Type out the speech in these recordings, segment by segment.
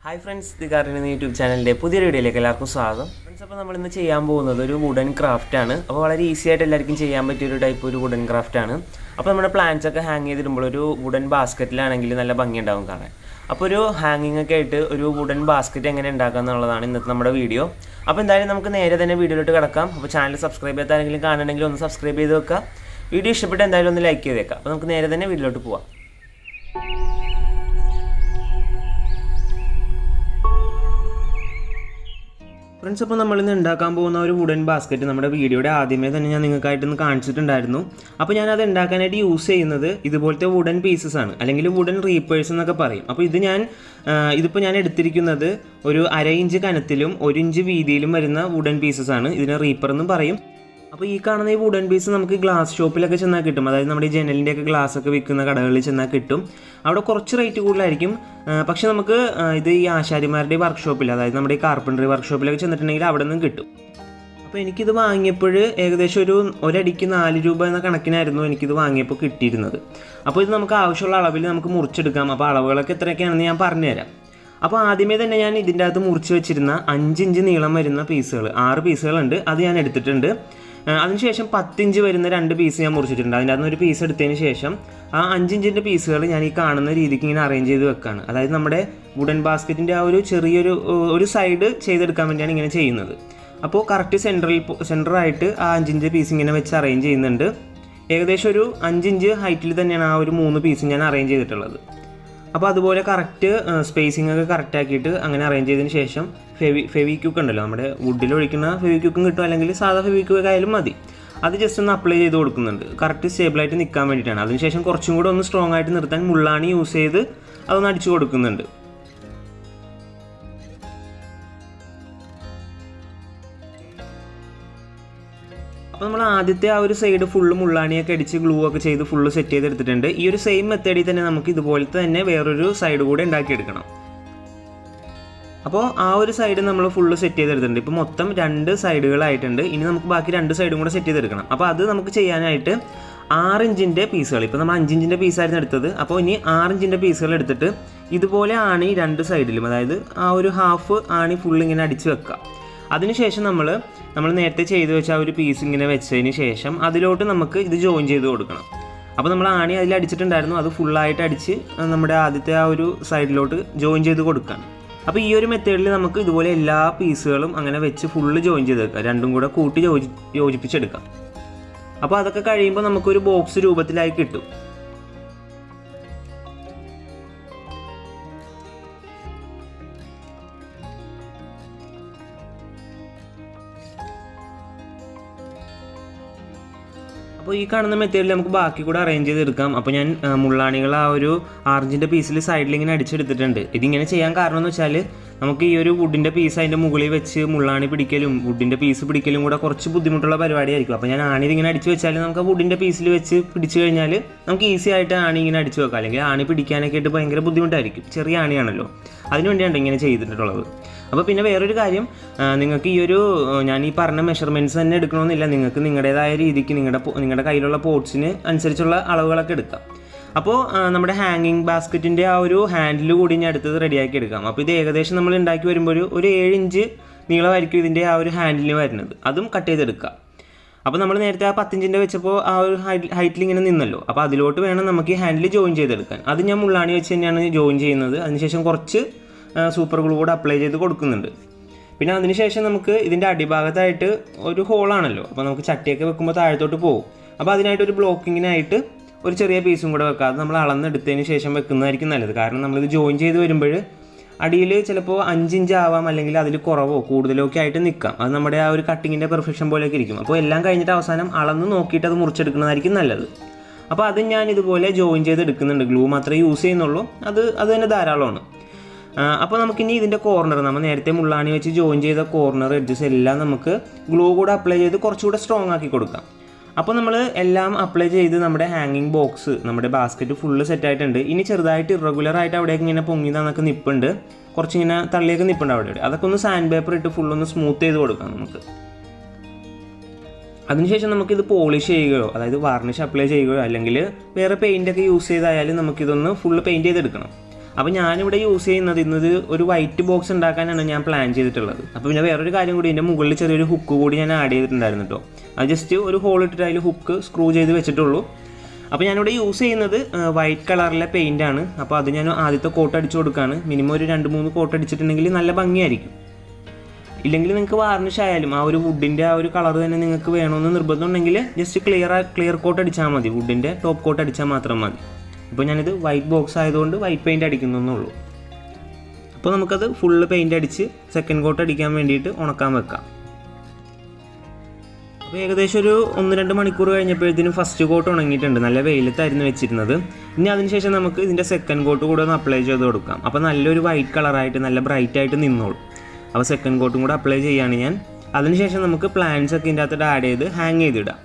hi friends the garden എന്ന YouTube ചാനലിൻ്റെ പുതിയൊരു വീഡിയോയിലേക്ക് എല്ലാവർക്കും സ്വാഗതം ഫ്രണ്ട്സ് അപ്പോൾ നമ്മൾ ഇന്ന് ചെയ്യാൻ പോകുന്നത് ഒരു വുഡൻ ക്രാഫ്റ്റ് ആണ് അപ്പോൾ വളരെ ഈസി ആയിട്ട് എല്ലാവർക്കും ചെയ്യാൻ പറ്റിയ ഒരു ടൈപ്പ് ഒരു വുഡൻ ക്രാഫ്റ്റ് ആണ് അപ്പോൾ നമ്മുടെ പ്ലാന്റ്സ് ഒക്കെ ഹാങ് ചെയ്തിടുമ്പോൾ ഒരു വുഡൻ ബാസ്ക്കറ്റിലാണെങ്കിൽ നല്ല ഭംഗിയുണ്ടാവും കാണാൻ അപ്പോൾ ഒരു ഹാങ്ങിങ് ഒക്കെ ആയിട്ട് ഒരു വുഡൻ ബാസ്ക്കറ്റ് എങ്ങനെ ഉണ്ടാക്കുക എന്നുള്ളതാണ് ഇന്നത്തെ നമ്മുടെ വീഡിയോ അപ്പോൾ എന്തായാലും നമുക്ക് നേരെ തന്നെ വീഡിയോയിലോട്ട് കിടക്കാം അപ്പോൾ ചാനൽ സബ്സ്ക്രൈബ് ചെയ്യാത്ത ആരെങ്കിലും കാണണമെങ്കിൽ ഒന്ന് സബ്സ്ക്രൈബ് ചെയ്ത് വെക്കുക വീഡിയോ ഇഷ്ടപ്പെട്ട് എന്തായാലും ഒന്ന് ലൈക്ക് ചെയ്തേക്കാം അപ്പോൾ നമുക്ക് നേരെ തന്നെ വീഡിയോയിലോട്ട് പോവാം ഫ്രണ്ട്സ് അപ്പോൾ നമ്മളിന്ന് ഉണ്ടാക്കാൻ പോകുന്ന ഒരു വുഡൻ ബാസ്ക്കറ്റ് നമ്മുടെ വീഡിയോയുടെ ആദ്യമേ തന്നെ ഞാൻ നിങ്ങൾക്കായിട്ടൊന്ന് കാണിച്ചിട്ടുണ്ടായിരുന്നു അപ്പോൾ ഞാനത് ഉണ്ടാക്കാനായിട്ട് യൂസ് ചെയ്യുന്നത് ഇതുപോലത്തെ വുഡൻ പീസസ് ആണ് അല്ലെങ്കിൽ വുഡൻ റീപ്പേഴ്സ് എന്നൊക്കെ പറയും അപ്പോൾ ഇത് ഞാൻ ആ, ഇതിപ്പോൾ ഞാൻ എടുത്തിരിക്കുന്നത് ഒരു അര ഇഞ്ച് കനത്തിലും ഒരു ഇഞ്ച് വീതിയിലും വരുന്ന വുഡൻ പീസസ് ആണ് ഇതിനെ റീപ്പർ എന്നും പറയും അപ്പോൾ ഈ കാണുന്ന ഈ വുഡൻ പീസ് നമുക്ക് ഗ്ലാസ് ഷോപ്പിലൊക്കെ ചെന്നാൽ കിട്ടും അതായത് നമ്മുടെ ഈ ജനലിൻ്റെ ഒക്കെ ഗ്ലാസ് ഒക്കെ വിൽക്കുന്ന കടകളിൽ ചെന്നാൽ കിട്ടും അവിടെ കുറച്ച് റേറ്റ് കൂടുതലായിരിക്കും ആ, പക്ഷെ നമുക്ക് ആ, ഇത് ഈ ആശാരിമാരുടെ വർക്ക്ഷോപ്പിൽ അതായത് നമ്മുടെ ഈ കാർപ്പൻട്രി വർക്ക്ഷോപ്പിലൊക്കെ ചെന്നിട്ടുണ്ടെങ്കിൽ അവിടെ നിന്നും കിട്ടും അപ്പോൾ എനിക്കിത് വാങ്ങിയപ്പോൾ ഏകദേശം ഒരു ഒരടിക്ക് നാല് രൂപ എന്ന കണക്കിനായിരുന്നു എനിക്കിത് വാങ്ങിയപ്പോൾ കിട്ടിയിരുന്നത് അപ്പോൾ ഇത് നമുക്ക് ആവശ്യമുള്ള അളവിൽ നമുക്ക് മുറിച്ചെടുക്കാം അപ്പോൾ അളവുകളൊക്കെ എത്രയൊക്കെയാണെന്ന് ഞാൻ പറഞ്ഞുതരാം അപ്പോൾ ആദ്യമേ തന്നെ ഞാൻ ഇതിൻ്റെ അകത്ത് മുറിച്ച് വെച്ചിരുന്ന അഞ്ച് ഇഞ്ച് നീളം വരുന്ന പീസുകൾ ആറ് പീസുകളുണ്ട് അത് ഞാൻ എടുത്തിട്ടുണ്ട് ആ, അതിനുശേഷം പത്തിഞ്ച് വരുന്ന രണ്ട് പീസ് ഞാൻ മുറിച്ചിട്ടുണ്ട് അതിൻ്റെ അകത്ത് ഒരു പീസ് എടുത്തതിന് ശേഷം ആ അഞ്ചിഞ്ചിൻ്റെ പീസുകൾ ഞാൻ ഈ കാണുന്ന രീതിക്ക് ഇങ്ങനെ അറേഞ്ച് ചെയ്ത് വെക്കുകയാണ് അതായത് നമ്മുടെ വുഡൻ ബാസ്ക്കറ്റിൻ്റെ ആ ഒരു ചെറിയൊരു ഏഹ്, ഒരു സൈഡ് ചെയ്തെടുക്കാൻ വേണ്ടിയാണ് ഇങ്ങനെ ചെയ്യുന്നത് അപ്പോൾ കറക്റ്റ് സെൻട്രൽ സെൻറ്ററായിട്ട് ആ അഞ്ചിഞ്ച് പീസ് ഇങ്ങനെ വെച്ച് അറേഞ്ച് ചെയ്യുന്നുണ്ട് ഏകദേശം ഒരു അഞ്ചിഞ്ച് ഹൈറ്റിൽ തന്നെയാണ് ആ ഒരു മൂന്ന് പീസ് ഞാൻ അറേഞ്ച് ചെയ്തിട്ടുള്ളത് അപ്പോൾ അതുപോലെ കറക്റ്റ് സ്പേസിംഗ് ഒക്കെ കറക്റ്റ് ആക്കിയിട്ട് അങ്ങനെ അറേഞ്ച് ചെയ്തതിന് ശേഷം ഫെവി ഫെവിക്യൂക്ക് ഉണ്ടല്ലോ നമ്മുടെ വുഡിൽ ഒഴിക്കുന്ന ഫെവിക്യൂക്കും കിട്ടും അല്ലെങ്കിൽ സാധാ ഫെവിക്യൂക്ക് ആയാലും മതി അത് ജസ്റ്റ് ഒന്ന് അപ്ലൈ ചെയ്ത് കൊടുക്കുന്നുണ്ട് കറക്റ്റ് സ്റ്റേബിളായിട്ട് നിൽക്കാൻ വേണ്ടിയിട്ടാണ് അതിനുശേഷം കുറച്ചും കൂടെ ഒന്ന് സ്ട്രോങ് ആയിട്ട് നിർത്താൻ മുള്ളാണി യൂസ് ചെയ്ത് അതൊന്ന് അടിച്ചു കൊടുക്കുന്നുണ്ട് അപ്പോൾ നമ്മൾ ആദ്യത്തെ ആ ഒരു സൈഡ് ഫുള്ള് മുള്ളാണിയൊക്കെ അടിച്ച് ഗ്ലൂ ഒക്കെ ചെയ്ത് ഫുള്ള് സെറ്റ് ചെയ്തെടുത്തിട്ടുണ്ട് ഈ ഒരു സെയിം മെത്തേഡിൽ തന്നെ നമുക്ക് ഇതുപോലത്തെ തന്നെ വേറൊരു സൈഡ് കൂടെ ഉണ്ടാക്കിയെടുക്കണം അപ്പോൾ ആ ഒരു സൈഡ് നമ്മൾ ഫുള്ള് സെറ്റ് ചെയ്തെടുത്തിട്ടുണ്ട് ഇപ്പോൾ മൊത്തം രണ്ട് സൈഡുകളായിട്ടുണ്ട് ഇനി നമുക്ക് ബാക്കി രണ്ട് സൈഡും കൂടെ സെറ്റ് ചെയ്തെടുക്കണം അപ്പോൾ അത് നമുക്ക് ചെയ്യാനായിട്ട് ആറ് ഇഞ്ചിൻ്റെ പീസുകൾ ഇപ്പോൾ നമ്മൾ അഞ്ചിഞ്ചിൻ്റെ പീസായിരുന്നു എടുത്തത് അപ്പോൾ ഇനി ആറ് ഇഞ്ചിൻ്റെ പീസുകൾ എടുത്തിട്ട് ഇതുപോലെ ആണി രണ്ട് സൈഡിലും അതായത് ആ ഒരു ഹാഫ് ആണി ഫുൾ ഇങ്ങനെ അടിച്ച് വെക്കുക അതിനുശേഷം നമ്മൾ നമ്മൾ നേരത്തെ ചെയ്തു വെച്ച ആ ഒരു പീസ് ഇങ്ങനെ വെച്ചതിന് ശേഷം അതിലോട്ട് നമുക്ക് ഇത് ജോയിൻ ചെയ്ത് കൊടുക്കണം അപ്പോൾ നമ്മൾ ആണി അതിൽ അടിച്ചിട്ടുണ്ടായിരുന്നു അത് ഫുള്ളായിട്ട് അടിച്ച് നമ്മുടെ ആദ്യത്തെ ആ ഒരു സൈഡിലോട്ട് ജോയിൻ ചെയ്ത് കൊടുക്കുകയാണ് അപ്പോൾ ഈ ഒരു മെത്തേഡിൽ നമുക്ക് ഇതുപോലെ എല്ലാ പീസുകളും അങ്ങനെ വെച്ച് ഫുള്ള് ജോയിൻ ചെയ്ത് വെക്കാം രണ്ടും കൂടെ കൂട്ടി യോജി യോജിപ്പിച്ചെടുക്കാം അപ്പോൾ അതൊക്കെ കഴിയുമ്പോൾ നമുക്കൊരു ബോക്സ് രൂപത്തിലായി കിട്ടും അപ്പോൾ ഈ കാണുന്ന മെത്തേഡിൽ നമുക്ക് ബാക്കി കൂടെ അറേഞ്ച് ചെയ്തെടുക്കാം അപ്പോൾ ഞാൻ ആ, മുള്ളാണികൾ ആ ഒരു ആർജിൻ്റെ പീസിൽ സൈഡിൽ ഇങ്ങനെ അടിച്ചെടുത്തിട്ടുണ്ട് ഇതിങ്ങനെ ചെയ്യാൻ കാരണം എന്ന് വെച്ചാൽ നമുക്ക് ഈ ഒരു വുഡിൻ്റെ പീസ് അതിൻ്റെ മുകളിൽ വെച്ച് മുള്ളാണി പിടിക്കലും വുഡിൻ്റെ പീസ് പിടിക്കലും കൂടെ കുറച്ച് ബുദ്ധിമുട്ടുള്ള പരിപാടിയായിരിക്കും അപ്പോൾ ഞാൻ ആണി ഇതിങ്ങനെ അടിച്ച് വെച്ചാൽ നമുക്ക് ആ വുഡിൻ്റെ പീസിൽ വെച്ച് പിടിച്ചു കഴിഞ്ഞാൽ നമുക്ക് ഈസി ആയിട്ട് ആണി ഇങ്ങനെ അടിച്ച് വെക്കാം അല്ലെങ്കിൽ ആണി പിടിക്കാനൊക്കെ ആയിട്ട് ഭയങ്കര ബുദ്ധിമുട്ടായിരിക്കും ചെറിയ ആണിയാണല്ലോ അതിന് വേണ്ടിയാണ് ഇങ്ങനെ ചെയ്തിട്ടുള്ളത് അപ്പോൾ പിന്നെ വേറൊരു കാര്യം ആ, നിങ്ങൾക്ക് ഈ ഒരു ആ, ഞാൻ ഈ പറഞ്ഞ മെഷർമെൻറ്റ്സ് തന്നെ എടുക്കണമെന്നില്ല നിങ്ങൾക്ക് നിങ്ങളുടേതായ രീതിക്ക് നിങ്ങളുടെ പോ- നിങ്ങളുടെ കയ്യിലുള്ള പോട്ട്സിന് അനുസരിച്ചുള്ള അളവുകളൊക്കെ എടുക്കാം അപ്പോൾ ആ, നമ്മുടെ ഹാങ്ങിങ് ബാസ്ക്കറ്റിൻ്റെ ആ ഒരു ഹാൻഡിൽ കൂടി ഞാൻ അടുത്തത് റെഡിയാക്കി എടുക്കാം അപ്പോൾ ഇത് ഏകദേശം നമ്മൾ ഉണ്ടാക്കി വരുമ്പോൾ ഒരു ഒരു ഏഴ് ഇഞ്ച് നീളമായിരിക്കും ഇതിൻ്റെ ആ ഒരു ഹാൻഡിലിന് വരുന്നത് അതും കട്ട് ചെയ്തെടുക്കാം അപ്പോൾ നമ്മൾ നേരത്തെ ആ പത്തിഞ്ചിൻ്റെ വെച്ചപ്പോൾ ആ ഒരു ഹൈറ്റിൽ ഇങ്ങനെ നിന്നല്ലോ അപ്പോൾ അതിലോട്ട് വേണം നമുക്ക് ഈ ഹാൻഡിൽ ജോയിൻ ചെയ്തെടുക്കാൻ അത് ഞാൻ മുള്ളാണി വെച്ച് തന്നെയാണ് ജോയിൻ ചെയ്യുന്നത് അതിനുശേഷം കുറച്ച് സൂപ്പർ ഗ്ലൂ കൂടെ അപ്ലൈ ചെയ്ത് കൊടുക്കുന്നുണ്ട് പിന്നെ അതിനുശേഷം നമുക്ക് ഇതിൻ്റെ അടിഭാഗത്തായിട്ട് ഒരു ഹോളാണല്ലോ അപ്പോൾ നമുക്ക് ചട്ടിയൊക്കെ വെക്കുമ്പോൾ താഴത്തോട്ട് പോകും അപ്പോൾ അതിനായിട്ട് ഒരു ബ്ലോക്കിങ്ങിനായിട്ട് ഒരു ചെറിയ പീസും കൂടെ വെക്കാം അത് നമ്മൾ അളന്നെടുത്തതിന് ശേഷം വെക്കുന്നതായിരിക്കും നല്ലത് കാരണം നമ്മളിത് ജോയിൻ ചെയ്ത് വരുമ്പോൾ അടിയിൽ ചിലപ്പോൾ അഞ്ചിഞ്ച് ആവാം അല്ലെങ്കിൽ അതിൽ കുറവോ കൂടുതലോ ഒക്കെ ആയിട്ട് നിൽക്കാം അത് നമ്മുടെ ആ ഒരു കട്ടിങ്ങിൻ്റെ പെർഫെക്ഷൻ പോലെയൊക്കെ ഇരിക്കും അപ്പോൾ എല്ലാം കഴിഞ്ഞിട്ട് അവസാനം അളന്ന് നോക്കിയിട്ട് അത് മുറിച്ചെടുക്കുന്നതായിരിക്കും നല്ലത് അപ്പോൾ അത് ഞാൻ ഇതുപോലെ ജോയിൻ ചെയ്ത് എടുക്കുന്നുണ്ട് ഗ്ലൂ മാത്രമേ യൂസ് ചെയ്യുന്നുള്ളൂ അത് അത് തന്നെ ധാരാളമാണ് അപ്പോൾ നമുക്കിനി ഇതിൻ്റെ കോർണർ നമ്മൾ നേരത്തെ മുള്ളാണി വെച്ച് ജോയിൻ ചെയ്ത കോർണർ എഡ്ജസ് എല്ലാം നമുക്ക് ഗ്ലൂ കൂടെ അപ്ലൈ ചെയ്ത് കുറച്ചുകൂടെ സ്ട്രോങ് ആക്കി കൊടുക്കാം അപ്പോൾ നമ്മൾ എല്ലാം അപ്ലൈ ചെയ്ത് നമ്മുടെ ഹാങ്ങിങ് ബോക്സ് നമ്മുടെ ബാസ്ക്കറ്റ് ഫുള്ള് സെറ്റ് ആയിട്ടുണ്ട് ഇനി ചെറുതായിട്ട് ഇറഗുലർ ആയിട്ട് അവിടേക്ക് ഇങ്ങനെ പൊങ്ങി തന്നൊക്കെ നിപ്പുണ്ട് കുറച്ചിങ്ങനെ തള്ളിയൊക്കെ നിപ്പുണ്ട് അവിടെ ഇവിടെ അതൊക്കെ ഒന്ന് സാൻഡ് പേപ്പർ ഇട്ട് ഫുള്ളൊന്ന് സ്മൂത്ത് ചെയ്ത് കൊടുക്കാം നമുക്ക് അതിനുശേഷം നമുക്കിത് പോളിഷ് ചെയ്യുകയോ അതായത് വാർണിഷ് അപ്ലൈ ചെയ്യുകയോ അല്ലെങ്കിൽ വേറെ പെയിൻ്റ് ഒക്കെ യൂസ് ചെയ്തായാലും നമുക്കിതൊന്ന് ഫുള്ള് പെയിൻറ്റ് ചെയ്തെടുക്കണം അപ്പോൾ ഞാനിവിടെ യൂസ് ചെയ്യുന്നത് ഇന്നത് ഒരു വൈറ്റ് ബോക്സ് ഉണ്ടാക്കാനാണ് ഞാൻ പ്ലാൻ ചെയ്തിട്ടുള്ളത് അപ്പോൾ പിന്നെ വേറൊരു കാര്യം കൂടി ഇതിൻ്റെ മുകളിൽ ചെറിയൊരു ഹുക്ക് കൂടി ഞാൻ ആഡ് ചെയ്തിട്ടുണ്ടായിരുന്നു കേട്ടോ അത് ജസ്റ്റ് ഒരു ഹോൾ ഇട്ടിട്ട് അതിൽ ഹുക്ക് സ്ക്രൂ ചെയ്ത് വെച്ചിട്ടുള്ളൂ അപ്പോൾ ഞാനിവിടെ യൂസ് ചെയ്യുന്നത് വൈറ്റ് കളറിലെ പെയിൻ്റ് ആണ് അപ്പോൾ അത് ഞാൻ ആദ്യത്തെ കോട്ട് അടിച്ചു കൊടുക്കുകയാണ് മിനിമം ഒരു രണ്ട് മൂന്ന് കോട്ട് അടിച്ചിട്ടുണ്ടെങ്കിൽ നല്ല ഭംഗിയായിരിക്കും ഇല്ലെങ്കിൽ നിങ്ങൾക്ക് വാർണിഷ് ആയാലും ആ ഒരു വുഡിൻ്റെ ആ ഒരു കളർ തന്നെ നിങ്ങൾക്ക് വേണമെന്ന് നിർബന്ധമുണ്ടെങ്കിൽ ജസ്റ്റ് ക്ലിയർ ക്ലിയർ കോട്ട് അടിച്ചാൽ മതി വുഡിൻ്റെ ടോപ്പ് കോട്ട് അടിച്ചാൽ മാത്രം മതി ഇപ്പോൾ ഞാനിത് വൈറ്റ് ബോക്സ് ആയതുകൊണ്ട് വൈറ്റ് പെയിൻറ് അടിക്കുന്നുള്ളൂ അപ്പോൾ നമുക്കത് ഫുള്ള് പെയിൻ്റ് അടിച്ച് സെക്കൻഡ് കോട്ട് അടിക്കാൻ വേണ്ടിയിട്ട് ഉണക്കാൻ വെക്കാം അപ്പോൾ ഏകദേശം ഒരു ഒന്ന് രണ്ട് മണിക്കൂർ കഴിഞ്ഞപ്പോഴത്തേനും ഫസ്റ്റ് കോട്ട് ഉണങ്ങിയിട്ടുണ്ട് നല്ല വെയിലത്തായിരുന്നു വെച്ചിരുന്നത് ഇനി അതിനുശേഷം നമുക്ക് ഇതിൻ്റെ സെക്കൻഡ് കോട്ട് കൂടെ ഒന്ന് അപ്ലൈ ചെയ്ത് കൊടുക്കാം അപ്പോൾ നല്ലൊരു വൈറ്റ് കളറായിട്ട് നല്ല ബ്രൈറ്റ് ആയിട്ട് നിന്നോളും അപ്പോൾ സെക്കൻഡ് കോട്ടും കൂടെ അപ്ലൈ ചെയ്യാണ് ഞാൻ അതിനുശേഷം നമുക്ക് പ്ലാൻസ് ഒക്കെ ഇതിൻ്റെ അകത്തോട്ട് ആഡ് ചെയ്ത് ഹാങ് ചെയ്തിടാം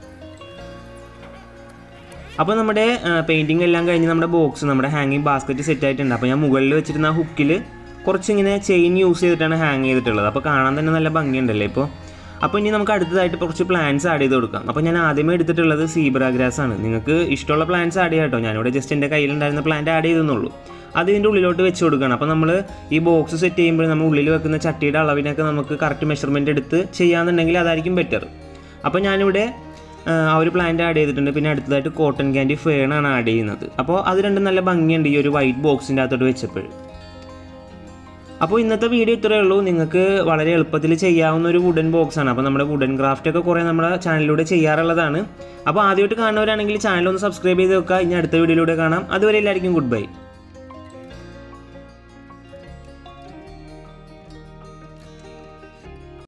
അപ്പോൾ നമ്മുടെ പെയിൻറ്റിങ് എല്ലാം കഴിഞ്ഞ് നമ്മുടെ ബോക്സ് നമ്മുടെ ഹാങ്ങിങ് ബാസ്ക്കറ്റ് സെറ്റ് ആയിട്ടുണ്ട് അപ്പോൾ ഞാൻ മുകളിൽ വെച്ചിരുന്ന ആ ഹുക്കിൽ കുറച്ചിങ്ങനെ ചെയിൻ യൂസ് ചെയ്തിട്ടാണ് ഹാങ് ചെയ്തിട്ടുള്ളത് അപ്പോൾ കാണാൻ തന്നെ നല്ല ഭംഗിയുണ്ടല്ലേ ഇപ്പോൾ അപ്പോൾ ഇനി നമുക്ക് അടുത്തതായിട്ട് കുറച്ച് പ്ലാന്റ്സ് ആഡ് ചെയ്ത് കൊടുക്കാം അപ്പോൾ ഞാൻ ആദ്യമേ എടുത്തിട്ടുള്ളത് സീബ്ര ഗ്രാസ് ആണ് നിങ്ങൾക്ക് ഇഷ്ടമുള്ള പ്ലാന്റ്സ് ആഡ് ചെയ്യാം കേട്ടോ ഞാനിവിടെ ജസ്റ്റ് എൻ്റെ കയ്യിലുണ്ടായിരുന്ന പ്ലാന്റ് ആഡ് ചെയ്തെന്നുള്ളൂ അത് ഇതിൻ്റെ ഉള്ളിലോട്ട് വെച്ച് കൊടുക്കണം അപ്പോൾ നമ്മൾ ഈ ബോക്സ് സെറ്റ് ചെയ്യുമ്പോൾ നമ്മൾ ഉള്ളിൽ വെക്കുന്ന ചട്ടിയുടെ അളവിനൊക്കെ നമുക്ക് കറക്റ്റ് മെഷർമെൻറ്റ് എടുത്ത് ചെയ്യാന്നുണ്ടെങ്കിൽ അതായിരിക്കും ബെറ്റർ അപ്പോൾ ഞാനിവിടെ ആ, ആ ഒരു പ്ലാന്റ് ആഡ് ചെയ്തിട്ടുണ്ട് പിന്നെ അടുത്തതായിട്ട് കോട്ടൺ ക്യാൻഡി ഫേണാണ് ആഡ് ചെയ്യുന്നത് അപ്പോൾ അത് രണ്ടും നല്ല ഭംഗിയുണ്ട് ഈ ഒരു വൈറ്റ് ബോക്സിൻ്റെ അകത്തോട്ട് വെച്ചപ്പോൾ അപ്പോൾ ഇന്നത്തെ വീഡിയോ ഇത്രയേ ഉള്ളൂ നിങ്ങൾക്ക് വളരെ എളുപ്പത്തിൽ ചെയ്യാവുന്ന ഒരു വുഡൻ ബോക്സ് ആണ് അപ്പോൾ നമ്മുടെ വുഡൻ ക്രാഫ്റ്റ് ഒക്കെ കുറേ നമ്മുടെ ചാനലിലൂടെ ചെയ്യാറുള്ളതാണ് അപ്പോൾ ആദ്യമായിട്ട് കാണുന്നവരാണെങ്കിൽ ചാനൽ ഒന്ന് സബ്സ്ക്രൈബ് ചെയ്ത് വെക്കുക ഇനി അടുത്ത വീഡിയോയിലൂടെ കാണാം അതുവരെ എല്ലാവർക്കും ഗുഡ് ബൈ